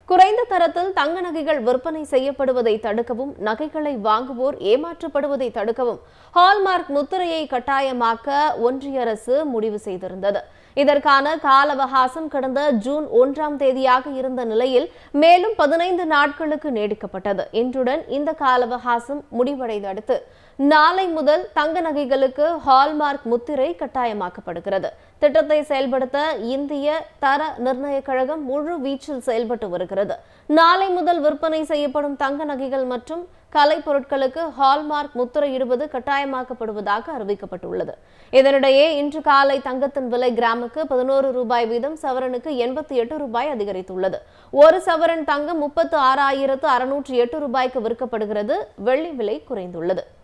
குறைந்த தரத்தில் தங்க நகைகள் விற்பனை செய்யப்படுவதை தடுக்கவும் நகைகளை வாங்குவோர் ஏமாற்றப்படுவதை தடுக்கவும் ஹால்மார்க் முத்திரையை கட்டாயமாக்க ஒன்றிய அரசு முடிவு செய்திருந்தது இதற்கான கால அவகாசம் கடந்த ஜூன் ஒன்றாம் தேதியாக இருந்த நிலையில் மேலும் பதினைந்து நாட்களுக்கு நீடிக்கப்பட்டது இன்றுடன் இந்த கால அவகாசம் முடிவடைந்த அடுத்து நாளை முதல் தங்க நகைகளுக்கு ஹால்மார்க் முத்திரை கட்டாயமாக்கப்படுகிறது திட்டத்தை செயல்படுத்த இந்திய தர நிர்ணய கழகம் முழு வீச்சில் செயல்பட்டு வருகிறது நாளை முதல் விற்பனை செய்யப்படும் தங்க நகைகள் மற்றும் கலை பொருட்களுக்கு ஹால்மார்க் முத்திரையிடுவது கட்டாயமாக்கப்படுவதாக அறிவிக்கப்பட்டுள்ளது இதனிடையே இன்று காலை தங்கத்தின் விலை கிராமுக்கு பதினோரு ரூபாய் வீதம் சவரனுக்கு எண்பத்தி எட்டு ரூபாய் அதிகரித்துள்ளது ஒரு சவரன் தங்கம் முப்பத்து ஆறாயிரத்து அறுநூற்று எட்டு ரூபாய்க்கு விற்கப்படுகிறது வெள்ளி விலை குறைந்துள்ளது